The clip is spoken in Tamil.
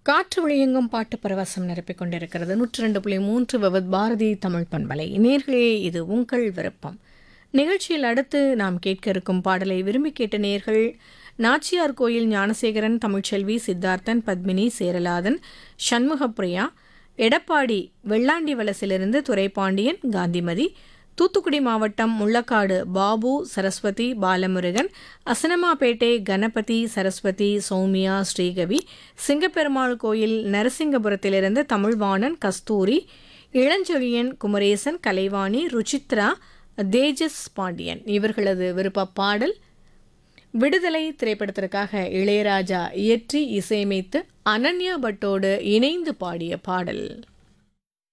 காற்று விழியெங்கும் பாட்டு பரவசம் நிரப்பிக் கொண்டிருக்கிறது நூற்றி ரெண்டு புள்ளி மூன்று விவத் பாரதி தமிழ் பண்பலை நேர்களே இது உங்கள் விருப்பம் நிகழ்ச்சியில் அடுத்து நாம் கேட்க இருக்கும் பாடலை விரும்பி கேட்ட நேர்கள் நாச்சியார் கோயில் ஞானசேகரன் தமிழ்ச்செல்வி சித்தார்த்தன் பத்மினி சேரலாதன் சண்முகப்பிரியா எடப்பாடி வெள்ளாண்டி வலசிலிருந்து துரைப்பாண்டியன் காந்திமதி தூத்துக்குடி மாவட்டம் முள்ளக்காடு பாபு சரஸ்வதி பாலமுருகன் அசனமாபேட்டை கணபதி சரஸ்வதி சௌமியா ஸ்ரீகவி சிங்கப்பெருமாள் கோயில் நரசிங்கபுரத்திலிருந்து தமிழ்வாணன் கஸ்தூரி இளஞ்செழியன் குமரேசன் கலைவாணி ருச்சித்ரா தேஜஸ் பாண்டியன் இவர்களது விருப்ப பாடல் விடுதலை திரைப்படத்திற்காக இளையராஜா இயற்றி இசையமைத்து அனன்யா பட்டோடு இணைந்து பாடிய பாடல்